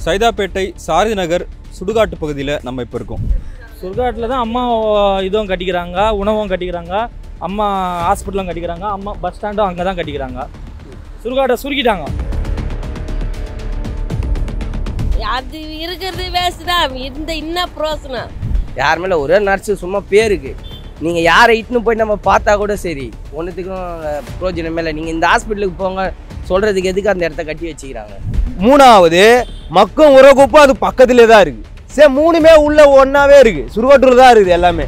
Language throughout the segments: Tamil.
சைதாப்பேட்டை சாரதி நகர் சுடுகாட்டு பகுதியில் நம்ம இப்போ இருக்கோம் சுடுகாட்டில் தான் அம்மா இதுவும் கட்டிக்கிறாங்க உணவும் கட்டிக்கிறாங்க அம்மா ஹாஸ்பிட்டலும் கட்டிக்கிறாங்க அம்மா பஸ் ஸ்டாண்டும் அங்கே தான் கட்டிக்கிறாங்க சுடுகாட்டை சுருக்கிட்டாங்க அது இருக்கிறது வேஸ்ட் தான் இந்த இன்னும் பிரோசனம் யார் மேலே ஒரே நர்ஸு சும்மா பேருக்கு நீங்கள் யாரை இட்டுன்னு போய் நம்ம பார்த்தா கூட சரி ஒன்றுத்துக்கும் பிரோஜனமே இல்லை நீங்கள் இந்த ஹாஸ்பிட்டலுக்கு போங்க சொல்கிறதுக்கு எதுக்கு அந்த இடத்த கட்டி வச்சுக்கிறாங்க மூணாவது மக்கும் உரகுப்பும் அது பக்கத்திலே தான் இருக்கு சரி மூணுமே உள்ள ஒன்னாவே இருக்கு சுருவட்டூர் தான் இருக்குது எல்லாமே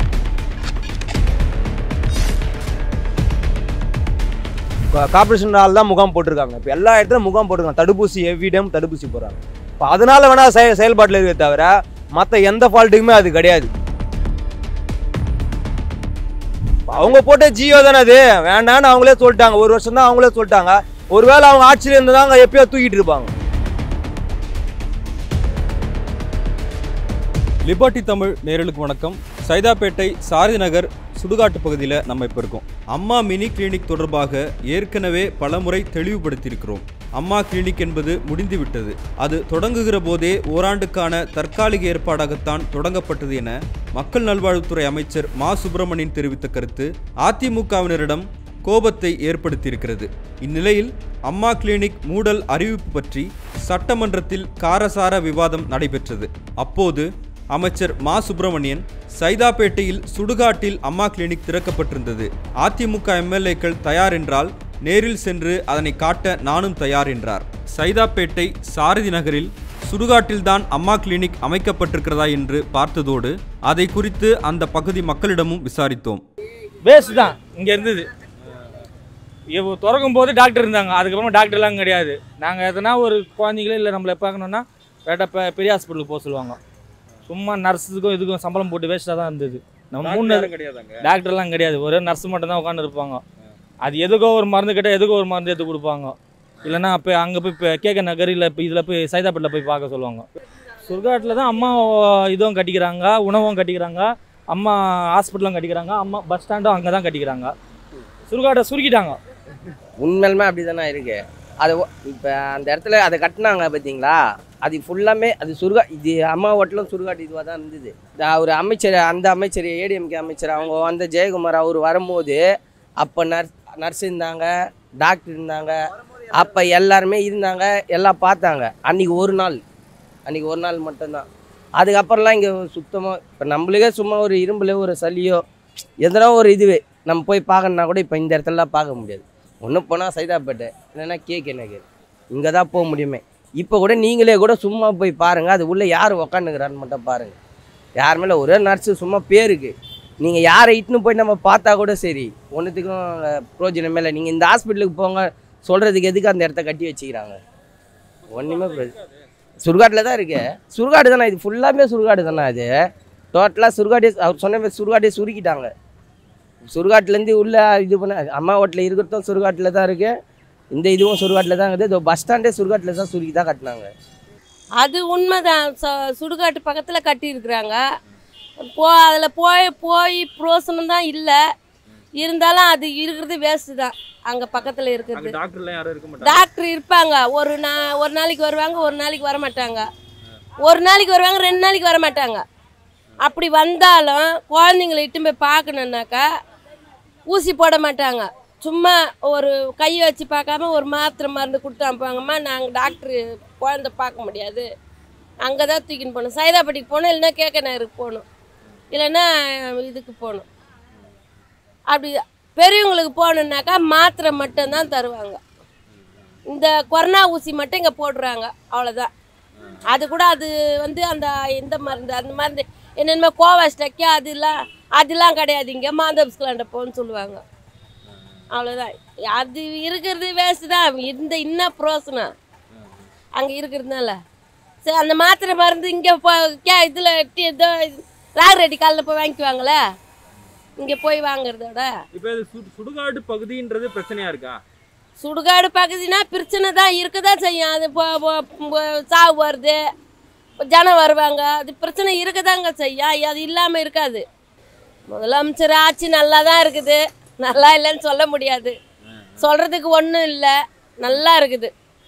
கார்பரேஷன் ஆள் தான் முகாம் போட்டிருக்காங்க இப்போ எல்லா இடத்துலையும் முகாம் போட்டிருக்காங்க தடுப்பூசி எவ்விடம் தடுப்பூசி போடுறாங்க இப்போ அதனால வேணா செய செயல்பாட்டில் இருக்கே தவிர மற்ற எந்த ஃபால்ட்டுக்குமே அது கிடையாது இப்ப அவங்க போட்ட ஜியோ தானே அது வேண்டான்னு அவங்களே சொல்லிட்டாங்க ஒரு வருஷம் தான் அவங்களே சொல்லிட்டாங்க ஒருவேளை அவங்க ஆட்சியில் இருந்ததாங்க எப்பயோ தூக்கிட்டு இருப்பாங்க லிபர்ட்டி தமிழ் நேரலுக்கு வணக்கம் சைதாப்பேட்டை சாரதி நகர் சுடுகாட்டு பகுதியில் நம்ம இப்போ இருக்கோம் அம்மா மினி கிளினிக் தொடர்பாக ஏற்கனவே பலமுறை தெளிவுபடுத்தியிருக்கிறோம் அம்மா கிளினிக் என்பது முடிந்துவிட்டது அது தொடங்குகிற போதே ஓராண்டுக்கான தற்காலிக ஏற்பாடாகத்தான் தொடங்கப்பட்டது என மக்கள் நல்வாழ்வுத்துறை அமைச்சர் மா சுப்பிரமணியன் தெரிவித்த கருத்து அதிமுகவினரிடம் கோபத்தை ஏற்படுத்தியிருக்கிறது இந்நிலையில் அம்மா கிளினிக் மூடல் அறிவிப்பு பற்றி சட்டமன்றத்தில் காரசார விவாதம் நடைபெற்றது அப்போது அமைச்சர் மா சுப்பிரமணியன் சைதாப்பேட்டையில் சுடுகாட்டில் அம்மா கிளினிக் திறக்கப்பட்டிருந்தது அதிமுக எம்எல்ஏக்கள் தயார் என்றால் நேரில் சென்று அதனை காட்ட நானும் தயார் என்றார் சைதாப்பேட்டை சாரதி நகரில் சுடுகாட்டில்தான் அம்மா கிளினிக் அமைக்கப்பட்டிருக்கிறதா என்று பார்த்ததோடு அதை குறித்து அந்த பகுதி மக்களிடமும் விசாரித்தோம் வேஸ்ட் தான் இங்கே இருந்தது இவ திறக்கும் போது டாக்டர் இருந்தாங்க அதுக்கப்புறமா டாக்டர்லாம் கிடையாது நாங்கள் எதனா ஒரு குழந்தைங்களே இல்லை நம்மளை பார்க்கணுன்னா கரெக்டாக பெ பெரிய ஹாஸ்பிட்டலுக்கு போக சொல்லுவாங்க சும்மா நர்ஸுக்கும் இதுக்கும் சம்பளம் போட்டு வேஸ்ட்டாக தான் இருந்தது நம்ம மூணு டாக்டர்லாம் கிடையாது ஒரே நர்ஸ் மட்டும் தான் உட்காந்து இருப்பாங்க அது எதுக்கோ ஒரு மருந்து கேட்டால் எதுக்கோ ஒரு மருந்து எடுத்து கொடுப்பாங்க இல்லைன்னா அப்போ அங்கே போய் இப்போ கேட்க நகர் இல்லை இப்போ இதில் போய் சைதாப்பேட்டில் போய் பார்க்க சொல்லுவாங்க சுடுகாட்டில் தான் அம்மா இதுவும் கட்டிக்கிறாங்க உணவும் கட்டிக்கிறாங்க அம்மா ஹாஸ்பிட்டலும் கட்டிக்கிறாங்க அம்மா பஸ் ஸ்டாண்டும் அங்கே தான் கட்டிக்கிறாங்க சுடுகாட்டை சுருக்கிட்டாங்க உண்மையிலுமே அப்படி தானே இருக்கு அது இப்போ அந்த இடத்துல அதை கட்டினாங்க பார்த்தீங்களா அது ஃபுல்லாமே அது சுருகா இது அம்மா ஹோட்டலும் சுடுகாட்டு இதுவாக தான் இருந்தது இந்த ஒரு அமைச்சர் அந்த அமைச்சர் ஏடிஎம்கே அமைச்சர் அவங்க வந்த ஜெயக்குமார் அவர் வரும்போது அப்போ நர்ஸ் நர்ஸ் இருந்தாங்க டாக்டர் இருந்தாங்க அப்போ எல்லாருமே இருந்தாங்க எல்லாம் பார்த்தாங்க அன்றைக்கி ஒரு நாள் அன்றைக்கி ஒரு நாள் மட்டும்தான் அதுக்கப்புறம்லாம் இங்கே சுத்தமாக இப்போ நம்மளுக்கே சும்மா ஒரு இரும்புல ஒரு சளியோ எதனா ஒரு இதுவே நம்ம போய் பார்க்கணுன்னா கூட இப்போ இந்த இடத்துலலாம் பார்க்க முடியாது ஒன்று போனால் சைதாப்பேட்டை இல்லைன்னா கேக் எனக்கு இங்கே தான் போக முடியுமே இப்போ கூட நீங்களே கூட சும்மா போய் பாருங்கள் அது உள்ளே யார் உக்காந்துக்கிறான்னு மட்டும் பாருங்கள் யார் மேலே ஒரே நர்ஸு சும்மா பேருக்கு நீங்கள் யாரை இட்டுன்னு போய் நம்ம பார்த்தா கூட சரி ஒன்றுத்துக்கும் பிரோஜனமே இல்லை நீங்கள் இந்த ஹாஸ்பிட்டலுக்கு போங்க சொல்கிறதுக்கு எதுக்கு அந்த இடத்த கட்டி வச்சுக்கிறாங்க ஒன்றுமே சுடுகாட்டில் தான் இருக்கு சுடுகாடு தானே இது ஃபுல்லாமே சுடுகாடு தானே அது டோட்டலாக சுடுகாட்டே அவர் சொன்ன மாதிரி சுடுகாட்டே சுருக்கிட்டாங்க சுடுகாட்டுலேருந்து உள்ள இது பண்ண அம்மா ஹோட்டலில் இருக்கிறதும் சுடுகாட்டில் தான் இருக்கு இந்த இதுவும் சுடுகாட்டில் தான் இருக்குது இதோ பஸ் ஸ்டாண்டே சுடுகாட்டில் தான் சுருக்கி தான் கட்டினாங்க அது உண்மைதான் ச- சுடுகாட்டு பக்கத்தில் கட்டியிருக்கிறாங்க போ அதில் போய் போய் பிரோசனம் தான் இல்லை இருந்தாலும் அது இருக்கிறது வேஸ்ட்டு தான் அங்கே பக்கத்தில் இருக்கிறது டாக்டர்லாம் யாரும் இருக்க டாக்டர் இருப்பாங்க ஒரு நா ஒரு நாளைக்கு வருவாங்க ஒரு நாளைக்கு வர மாட்டாங்க ஒரு நாளைக்கு வருவாங்க ரெண்டு நாளைக்கு வர மாட்டாங்க அப்படி வந்தாலும் குழந்தைங்களை இட்டு போய் பார்க்கணுன்னாக்கா ஊசி போட மாட்டாங்க சும்மா ஒரு கையை வச்சு பார்க்காம ஒரு மாத்திரை மருந்து கொடுத்து அனுப்புவாங்கம்மா நாங்கள் டாக்டரு குழந்தை பார்க்க முடியாது அங்கே தான் தூக்கின்னு போகணும் சைதாப்பட்டிக்கு போகணும் இல்லைன்னா கேட்க நகருக்கு போகணும் இல்லைன்னா இதுக்கு போகணும் அப்படி பெரியவங்களுக்கு போகணுன்னாக்கா மாத்திரை மட்டும்தான் தருவாங்க இந்த கொரோனா ஊசி மட்டும் இங்கே போடுறாங்க அவ்வளோதான் அது கூட அது வந்து அந்த இந்த மருந்து அந்த மருந்து என்னென்ன கோவாஸ்டக்கே அதெல்லாம் அதெல்லாம் கிடையாது இங்கே மாந்தப்ஸ்கலாண்ட போன்னு சொல்லுவாங்க அவ்வளோதான் அது இருக்கிறது வேஸ்ட்டு தான் இந்த இன்னும் பிரோசனம் அங்கே இருக்கிறதுனால சரி அந்த மாத்திரை மருந்து இங்கே போ கே இதில் இதோ ராகரெட்டி காலில் போய் வாங்கிக்குவாங்களே இங்கே போய் வாங்குறதோட இப்போ இது சு- சுடுகாடு பகுதின்றது பிரச்சனையா இருக்கா சுடுகாடு பகுதினா பிரச்சனை தான் இருக்க தான் செய்யும் அது இப்போ இப்போ சாவு வருது ஜனம் வருவாங்க அது பிரச்சனை இருக்க தாங்க செய்யும் அது இல்லாமல் இருக்காது முதலமைச்சர் ஆட்சி நல்லா தான் இருக்குது நல்லா இல்லைன்னு சொல்ல முடியாது சொல்கிறதுக்கு ஒன்றும் இல்லை நல்லா இருக்குது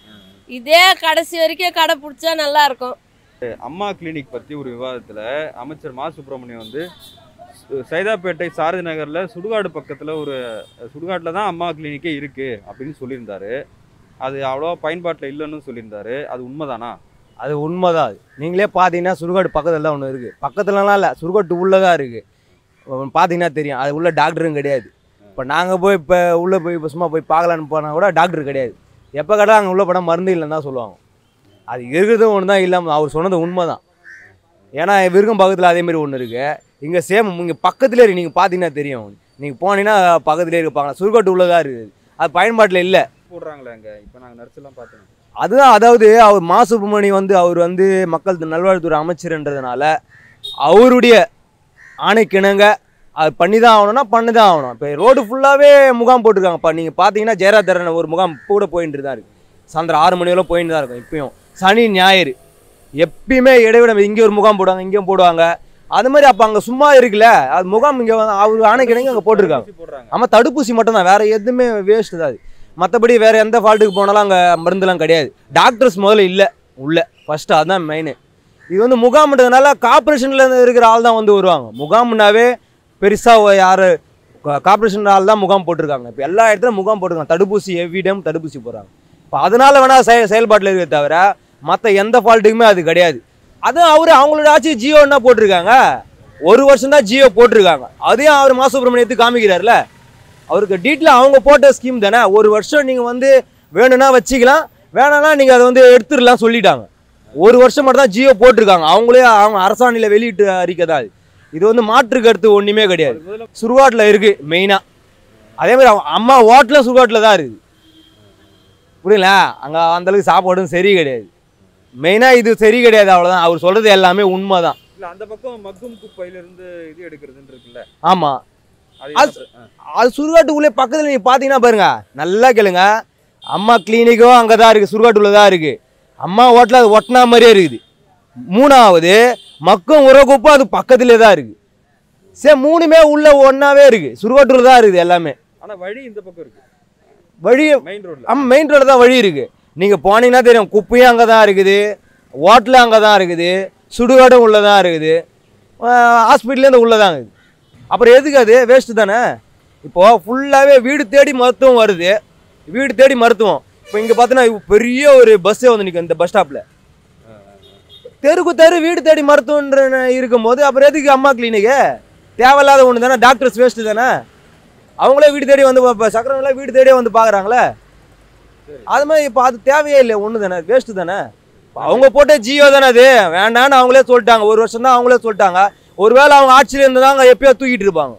இதே கடைசி வரைக்கும் கடை பிடிச்சா நல்லா இருக்கும் அம்மா கிளினிக் பற்றி ஒரு விவாதத்தில் அமைச்சர் மா சுப்பிரமணியம் வந்து சு- சைதாப்பேட்டை சாரதி நகரில் சுடுகாடு பக்கத்தில் ஒரு சுடுகாட்டில் தான் அம்மா கிளினிக்கே இருக்குது அப்படின்னு சொல்லியிருந்தாரு அது அவ்வளோவா பயன்பாட்டில் இல்லைன்னு சொல்லியிருந்தாரு அது உண்மைதானா அது உண்மைதான் அது நீங்களே பார்த்தீங்கன்னா சுடுகாடு பக்கத்தில் தான் ஒன்று இருக்குது பக்கத்துலலாம் இல்லை சுடுகாட்டு உள்ளே தான் இருக்குது பார்த்தீங்கன்னா தெரியும் அது உள்ள டாக்டரும் கிடையாது இப்போ நாங்கள் போய் இப்போ உள்ளே போய் இப்போ சும்மா போய் பார்க்கலான்னு போனால் கூட டாக்டர் கிடையாது எப்போ கேட்டால் அங்கே உள்ள போனால் மருந்து இல்லைன்னு தான் சொல்லுவாங்க அது இருக்கிறதும் ஒன்று தான் இல்லாமல் அவர் சொன்னது உண்மை தான் ஏன்னா விருகம் பக்கத்தில் அதேமாரி ஒன்று இருக்குது இங்கே சேம் இங்கே பக்கத்துலேயே இருக்குது நீங்கள் பார்த்தீங்கன்னா தெரியும் நீங்கள் போனீங்கன்னா பக்கத்துலேயே இருப்பாங்க சுடுகாட்டு உள்ளதாக இருக்குது அது பயன்பாட்டில் இல்லை போடுறாங்களே அங்கே இப்போ நாங்கள் நர்ஸெல்லாம் பார்த்தோம் அதுதான் அதாவது அவர் மா சுப்பிரமணி வந்து அவர் வந்து மக்கள் நல்வாழ்வுத்துறை அமைச்சர்ன்றதுனால அவருடைய ஆணைக்கிணங்க அது பண்ணி தான் ஆகணும்னா பண்ணி தான் ஆகணும் இப்போ ரோடு ஃபுல்லாகவே முகாம் போட்டிருக்காங்கப்பா நீங்கள் பார்த்தீங்கன்னா ஜெயராதரன் ஒரு முகாம் இப்போ கூட போயிட்டு தான் இருக்குது சாயந்தரம் ஆறு மணி வரை போயிட்டு தான் இருக்கும் இப்பயும் சனி ஞாயிறு எப்பயுமே இடைவிட இங்கே ஒரு முகாம் போடுவாங்க இங்கேயும் போடுவாங்க அது மாதிரி அப்போ அங்கே சும்மா இருக்குல்ல அது முகாம் இங்கே அவர் ஆணைக்கிணங்க அங்கே போட்டிருக்காங்க போடுறாங்க ஆமாம் தடுப்பூசி மட்டும்தான் வேற எதுவுமே வேஸ்ட் தான் அது மற்றபடி வேற எந்த ஃபால்ட்டுக்கு போனாலும் அங்கே மருந்துலாம் கிடையாது டாக்டர்ஸ் முதல்ல இல்லை உள்ள ஃபர்ஸ்ட் அதுதான் மெயின் இது வந்து முகாம்ன்றதுனால கார்பரேஷனில் இருக்கிற ஆள் தான் வந்து வருவாங்க முகாம்னாவே பெருசாக யார் கார்பரேஷன் ஆள் தான் முகாம் போட்டிருக்காங்க இப்போ எல்லா இடத்துலையும் முகாம் போட்டிருக்காங்க தடுப்பூசி எவ்விடம் தடுப்பூசி போடுறாங்க இப்போ அதனால வேணால் செய செயல்பாட்டில் இருக்க தவிர மற்ற எந்த ஃபால்ட்டுக்குமே அது கிடையாது அதுவும் அவர் அவங்களோட ஆட்சி ஜியோ என்ன போட்டிருக்காங்க ஒரு வருஷம் தான் ஜியோ போட்டிருக்காங்க அதையும் அவர் மா சுப்பிரமணியத்துக்கு காமிக்கிறாருல அவருக்கு டீட்டில் அவங்க போட்ட ஸ்கீம் தானே ஒரு வருஷம் நீங்கள் வந்து வேணும்னா வச்சுக்கலாம் வேணாம்னா நீங்கள் அதை வந்து எடுத்துடலாம் சொல்லிட்டாங்க ஒரு வருஷம் மட்டும் தான் ஜியோ போட்டிருக்காங்க அவங்களே அவங்க அரசாணையில் வெளியிட்டு அறிக்கை தான் அது இது வந்து மாற்று கருத்து ஒன்றுமே கிடையாது சுடுகாட்டில் இருக்குது மெயினாக அதே மாதிரி அவங்க அம்மா ஓட்டலும் சுடுகாட்டில் தான் இருக்குது புரியல அங்கே அந்தளவுக்கு சாப்பாடும் சரி கிடையாது மெயினாக இது சரி கிடையாது அவ்வளோதான் அவர் சொல்கிறது எல்லாமே உண்மை தான் இல்லை அந்த பக்கம் மக்கும் குப்பையிலிருந்து இது எடுக்கிறதுன்னு இருக்குல்ல ஆமாம் அது அது- என்ன பிர- ஆ. அது சுடுகாட்டுக்குள்ளே பக்கத்தில் நீங்கள் பார்த்தீங்கன்னா பாருங்க நல்லா கேளுங்க அம்மா கிளினிக்கும் அங்கே தான் இருக்குது சுடுகாட்டுக்குள்ள தான் இருக்குது அம்மா ஓட்டில் அது ஒட்டினா மாதிரியே இருக்குது மூணாவது மக்கும் உரகுப்பும் அது பக்கத்திலே தான் இருக்குது சரி மூணுமே உள்ள ஒன்றாவே இருக்குது சுடுகாட்டுல தான் இருக்குது எல்லாமே ஆனா வழி இந்த பக்கம் இருக்கு வழி மெயின் ரோட்ல ஆமாம் மெயின் ரோடு தான் வழி இருக்குது நீங்கள் போனீங்கன்னா தெரியும் குப்பையும் அங்கே தான் இருக்குது ஓட்டலும் அங்கே தான் இருக்குது சுடுகாடும் உள்ளே தான் இருக்குது ஹாஸ்பிட்டலேருந்து உள்ளே தான் இருக்குது அப்புறம் எதுக்கு அது வேஸ்ட்டு தானே இப்போது ஃபுல்லாகவே வீடு தேடி மருத்துவம் வருது வீடு தேடி மருத்துவம் இப்போ இங்கே பார்த்தீங்கன்னா பெரிய ஒரு பஸ்ஸே வந்து நிற்கும் இந்த பஸ் ஸ்டாப்பில் தெருக்கு தெரு வீடு தேடி மருத்துவன்ற இருக்கும்போது அப்புறம் எதுக்கு அம்மா கிளினிக்கு தேவையில்லாத ஒன்று தானே டாக்டர்ஸ் வேஸ்ட்டு தானே அவங்களே வீடு தேடி வந்து இப்போ சக்கரவெல்லாம் வீடு தேடியே வந்து பார்க்குறாங்களே அது மாதிரி இப்போ அது தேவையே இல்லை ஒன்று தானே வேஸ்ட்டு தானே இப்ப அவங்க போட்ட ஜியோ தானே அது வேண்டான்னு அவங்களே சொல்லிட்டாங்க ஒரு வருஷம் தான் அவங்களே சொல்லிட்டாங்க ஒருவேளை அவங்க ஆட்சியில் இருந்ததாங்க எப்பயோ தூக்கிட்டு இருப்பாங்க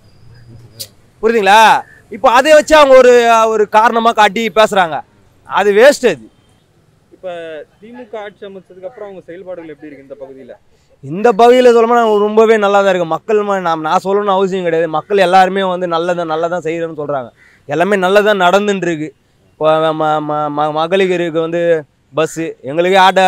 புரியுதுங்களா இப்போ அதை வச்சு அவங்க ஒரு ஒரு காரணமாக காட்டி பேசுகிறாங்க அது வேஸ்ட் அது இப்ப திமுக ஆட்சி அமைச்சதுக்கு அப்புறம் அவங்க செயல்பாடுகள் எப்படி இருக்கு இந்த பகுதியில இந்த பகுதியில் சொல்லணும்னா ரொம்பவே நல்லா தான் இருக்குது மக்கள் ம- நாம் நான் சொல்லணும்னு அவசியம் கிடையாது மக்கள் எல்லாருமே வந்து நல்லதான் நல்லதான் செய்கிறேன்னு சொல்கிறாங்க எல்லாமே நல்லதான் நடந்துன்னு இருக்கு இப்போ ம ம- ம மகளிருக்கு வந்து பஸ்ஸு எங்களுக்கு ஆட்டோ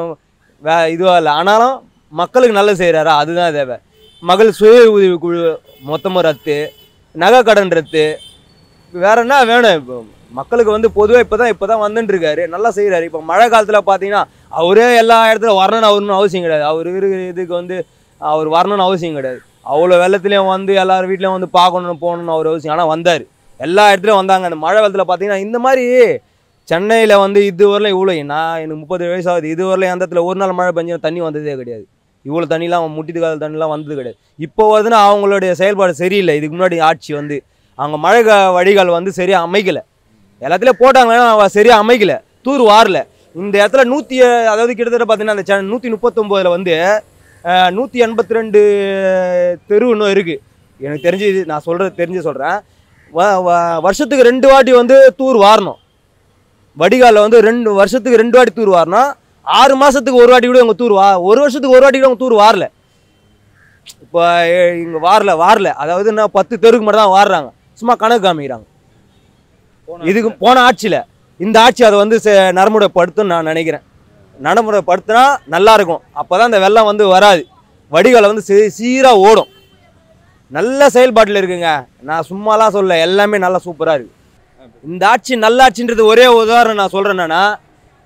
வே இதுவாக இல்லை ஆனாலும் மக்களுக்கு நல்லது செய்கிறாரா அதுதான் தேவை மகள் சுய உதவி குழு மொத்தமாக ரத்து நகை கடன் ரத்து வேற என்ன வேணும் இப்போ மக்களுக்கு வந்து பொதுவாக இப்போ தான் இப்போ தான் வந்துட்டு இருக்காரு நல்லா செய்கிறாரு இப்போ மழை காலத்தில் பார்த்தீங்கன்னா அவரே எல்லா இடத்துல வரணும்னு அவருன்னு அவசியம் கிடையாது அவர் இருக்கிற இதுக்கு வந்து அவர் வரணும்னு அவசியம் கிடையாது அவ்வளோ வெள்ளத்துலேயும் வந்து எல்லார் வீட்லேயும் வந்து பார்க்கணும் போகணும்னு அவர் அவசியம் ஆனால் வந்தார் எல்லா இடத்துலையும் வந்தாங்க அந்த மழை வெள்ளத்தில் பார்த்தீங்கன்னா இந்த மாதிரி சென்னையில் வந்து இது வரலாம் இவ்வளோ நான் எனக்கு முப்பது வயசு ஆகுது இது வரலாம் அந்த இடத்துல ஒரு நாள் மழை பெஞ்சு தண்ணி வந்ததே கிடையாது இவ்வளோ தண்ணிலாம் முட்டிட்டு கால தண்ணிலாம் வந்தது கிடையாது இப்போ வருதுன்னா அவங்களுடைய செயல்பாடு சரியில்லை இதுக்கு முன்னாடி ஆட்சி வந்து அவங்க மழை கா- வடிகால் வந்து சரியாக அமைக்கலை எல்லாத்துலேயும் போட்டாங்க ஆனா சரியாக அமைக்கல தூர் வாரல இந்த இடத்துல நூற்றி அதாவது கிட்டத்தட்ட பார்த்தீங்கன்னா அந்த சேனல் நூற்றி முப்பத்தொம்போதில் வந்து நூற்றி எண்பத்தி ரெண்டு தெரு இன்னும் இருக்குது எனக்கு தெரிஞ்சு இது நான் சொல்கிறது தெரிஞ்சு சொல்கிறேன் வருஷத்துக்கு ரெண்டு வாட்டி வந்து தூர் வாரணும் வடிகாலில் வந்து ரெண்டு வருஷத்துக்கு ரெண்டு வாட்டி தூர் வாரணும் ஆறு மாதத்துக்கு ஒரு வாட்டி கூட இவங்க தூர் வா ஒரு வருஷத்துக்கு ஒரு வாட்டி கூட அவங்க தூர் வாரல இப்போ இங்கே வாரல வாரல அதாவது என்ன பத்து தெருக்கு மட்டும் தான் வாடுறாங்க சும்மா கணக்கு காமிக்கிறாங்க போன இதுக்கு போன ஆட்சியில் இந்த ஆட்சி அதை வந்து செ- நடைமுறைப்படுத்தும்னு நான் நினைக்கிறேன் நடைமுறைப்படுத்தினா நல்லா இருக்கும் அப்போ தான் இந்த வெள்ளம் வந்து வராது வடிகாலை வந்து சீ சீராக ஓடும் நல்ல செயல்பாட்டில் இருக்குங்க நான் சும்மாலாம் சொல்ல எல்லாமே நல்லா சூப்பராக இருக்கு இந்த ஆட்சி நல்ல ஆட்சின்றது ஒரே உதாரணம் நான் சொல்கிறேன் என்னன்னா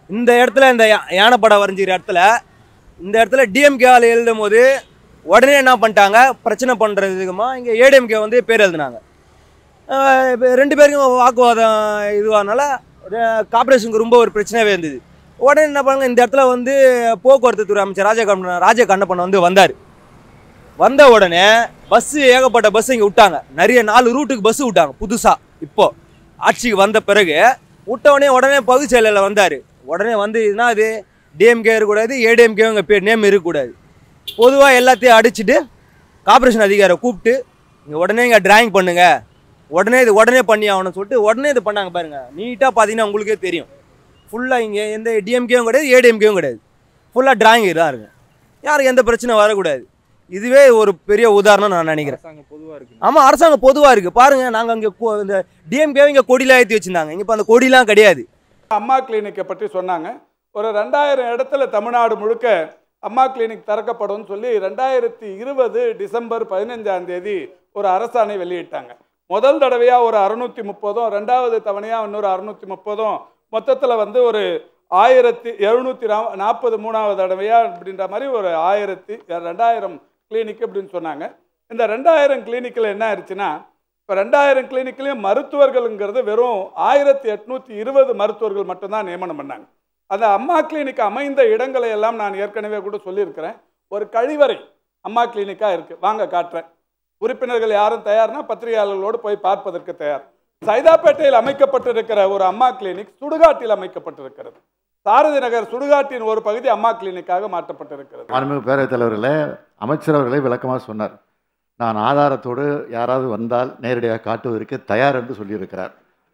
இந்த இடத்துல இந்த யா- யானை படம் வரைஞ்சிக்கிற இடத்துல இந்த இடத்துல டிஎம்கே ஆள் எழுதும் போது உடனே என்ன பண்ணிட்டாங்க பிரச்சனை பண்ணுறதுக்குமா இங்கே ஏடிஎம்கே வந்து பேர் எழுதுனாங்க ஆஹ் இப்ப ரெண்டு பேருக்கும் வாக்குவாதம் இதுவானால கார்பரேஷனுக்கு ரொம்ப ஒரு பிரச்சனையாகவே இருந்தது உடனே என்ன பண்ணாங்க இந்த இடத்துல வந்து போக்குவரத்து துறை அமைச்சர் ராஜ கண்ண ராஜ கண்ணப்பன் வந்து வந்தார் வந்த உடனே பஸ்ஸு ஏகப்பட்ட பஸ் இங்கே விட்டாங்க நிறைய நாலு ரூட்டுக்கு பஸ் விட்டாங்க புதுசாக இப்போ ஆட்சிக்கு வந்த பிறகு விட்ட உடனே உடனே பகுதி செயலில் வந்தார் உடனே வந்து இதுனா அது டிஎம்கே இருக்கக்கூடாது ஏடிஎம்கே இங்கே பேர் நேம் இருக்கக்கூடாது பொதுவாக எல்லாத்தையும் அடிச்சுட்டு கார்பரேஷன் அதிகாரை கூப்பிட்டு இங்கே உடனே இங்கே டிராயிங் பண்ணுங்க உடனே இது உடனே பண்ணி ஆகணும்னு சொல்லிட்டு உடனே இது பண்ணாங்க பாருங்க நீட்டாக பார்த்தீங்கன்னா உங்களுக்கே தெரியும் ஃபுல்லாக இங்கே எந்த டிஎம்கேவும் கிடையாது ஏடிஎம்கேவும் கிடையாது ஃபுல்லாக டிராயிங் தான் இருக்கு யாருக்கு எந்த பிரச்சனை வரக்கூடாது இதுவே ஒரு பெரிய உதாரணம் நான் நினைக்கிறேன் அரசாங்கம் பொதுவாக இருக்கு ஆமாம் அரசாங்கம் பொதுவாக இருக்குது பாருங்கள் நாங்கள் அங்கே இந்த டிஎம்கேவை இங்கே கொடியில் ஏற்றி வச்சுருந்தாங்க இங்கே இப்போ அந்த கொடிலாம் கிடையாது அம்மா கிளினிக்கை பற்றி சொன்னாங்க ஒரு ரெண்டாயிரம் இடத்துல தமிழ்நாடு முழுக்க அம்மா கிளினிக் திறக்கப்படும்னு சொல்லி ரெண்டாயிரத்தி இருபது டிசம்பர் பதினஞ்சாம் தேதி ஒரு அரசாணை வெளியிட்டாங்க முதல் தடவையாக ஒரு அறுநூற்றி முப்பதும் ரெண்டாவது தவணையாக இன்னொரு அறுநூற்றி முப்பதும் மொத்தத்தில் வந்து ஒரு ஆயிரத்தி எழுநூற்றி நாற்பது மூணாவது தடவையாக அப்படின்ற மாதிரி ஒரு ஆயிரத்தி ரெண்டாயிரம் கிளினிக் அப்படின்னு சொன்னாங்க இந்த ரெண்டாயிரம் கிளினிக்கில் என்ன ஆயிடுச்சுன்னா இப்போ ரெண்டாயிரம் கிளினிக்லேயும் மருத்துவர்கள்ங்கிறது வெறும் ஆயிரத்தி எட்நூற்றி இருபது மருத்துவர்கள் மட்டும்தான் நியமனம் பண்ணாங்க அந்த அம்மா கிளினிக் அமைந்த இடங்களை எல்லாம் நான் ஏற்கனவே கூட சொல்லியிருக்கிறேன் ஒரு கழிவறை அம்மா கிளினிக்காக இருக்குது வாங்க காட்டுறேன் உறுப்பினர்கள் யாரும் தயார்னா பத்திரிகையாளர்களோடு போய் பார்ப்பதற்கு தயார் சைதாப்பேட்டையில் அமைக்கப்பட்டிருக்கிற ஒரு அம்மா கிளினிக் சுடுகாட்டில் அமைக்கப்பட்டிருக்கிறது சாரதி நகர் சுடுகாட்டின் ஒரு பகுதி அம்மா கிளினிக்காக மாற்றப்பட்டிருக்கிறது மாண்புமிகு பேரவைத் தலைவர்களே அமைச்சர் அவர்களே விளக்கமாக சொன்னார் நான் ஆதாரத்தோடு யாராவது வந்தால் நேரடியாக காட்டுவதற்கு தயார் என்று சொல்லியிருக்கிறார்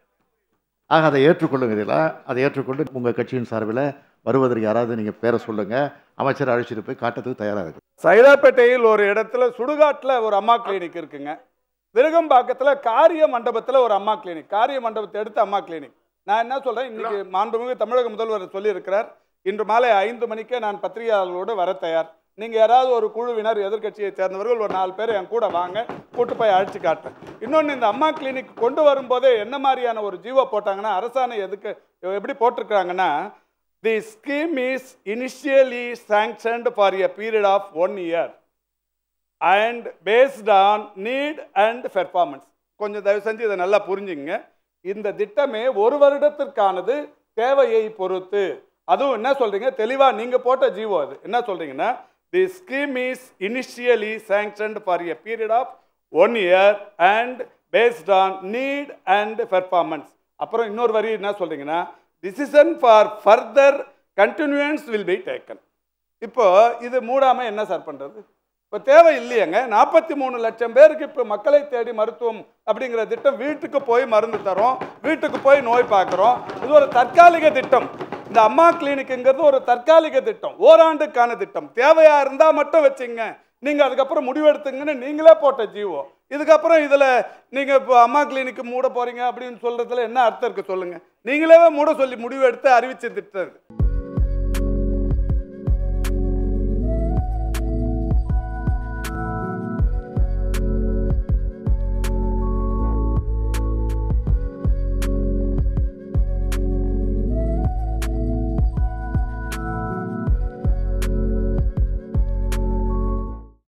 ஆக அதை ஏற்றுக்கொள்ளுங்கிறீங்களா அதை ஏற்றுக்கொண்டு உங்கள் கட்சியின் சார்பில் வருவதற்கு யாராவது நீங்கள் பேரை சொல்லுங்கள் அமைச்சர் அழைச்சிட்டு போய் காட்டுறதுக்கு தயாராக இருக்கு சைதாப்பேட்டையில் ஒரு இடத்துல சுடுகாட்டில் ஒரு அம்மா கிளினிக் இருக்குங்க விருகம்பாக்கத்தில் காரிய மண்டபத்தில் ஒரு அம்மா கிளினிக் காரிய மண்டபத்தை எடுத்து அம்மா கிளினிக் நான் என்ன சொல்கிறேன் இன்னைக்கு மாண்புமிகு தமிழக முதல்வர் சொல்லியிருக்கிறார் இன்று மாலை ஐந்து மணிக்கே நான் பத்திரிகையாளர்களோடு வர தயார் நீங்கள் யாராவது ஒரு குழுவினர் எதிர்க்கட்சியை சேர்ந்தவர்கள் ஒரு நாலு பேர் என் கூட வாங்க கூட்டு போய் அழைச்சி காட்டுறேன் இன்னொன்று இந்த அம்மா கிளினிக் கொண்டு வரும்போதே என்ன மாதிரியான ஒரு ஜீவோ போட்டாங்கன்னா அரசாணை எதுக்கு எப்படி போட்டிருக்கிறாங்கன்னா the scheme is initially sanctioned for a period of one year and based on need and performance கொஞ்சம் தயவு செஞ்சு இதை நல்லா புரிஞ்சுங்க இந்த திட்டமே ஒரு வருடத்திற்கானது தேவையை பொறுத்து அதுவும் என்ன சொல்றீங்க தெளிவாக நீங்கள் போட்ட ஜீவோ அது என்ன சொல்றீங்கன்னா the scheme is initially sanctioned for a period of one year and based on need and performance அப்புறம் இன்னொரு வரி என்ன சொல்றீங்கன்னா decision for further continuance will be taken இப்போ இது மூடாம என்ன சார் பண்றது இப்போ தேவை இல்லையங்க நாற்பத்தி மூணு லட்சம் பேருக்கு இப்போ மக்களை தேடி மருத்துவம் அப்படிங்கிற திட்டம் வீட்டுக்கு போய் மருந்து தரோம் வீட்டுக்கு போய் நோய் பார்க்குறோம் இது ஒரு தற்காலிக திட்டம் இந்த அம்மா கிளினிக்குங்கிறது ஒரு தற்காலிக திட்டம் ஓராண்டுக்கான திட்டம் தேவையா இருந்தால் மட்டும் வச்சுங்க நீங்கள் அதுக்கப்புறம் முடிவெடுத்துங்கன்னு நீங்களே போட்ட ஜீவோ இதுக்கப்புறம் இதில் நீங்கள் இப்போ அம்மா கிளினிக்கு மூட போகிறீங்க அப்படின்னு சொல்கிறதுல என்ன அர்த்தம் இருக்குது சொல்லுங்கள் நீங்களே மூட சொல்லி முடிவு எடுத்து அறிவிச்ச திட்டம் இது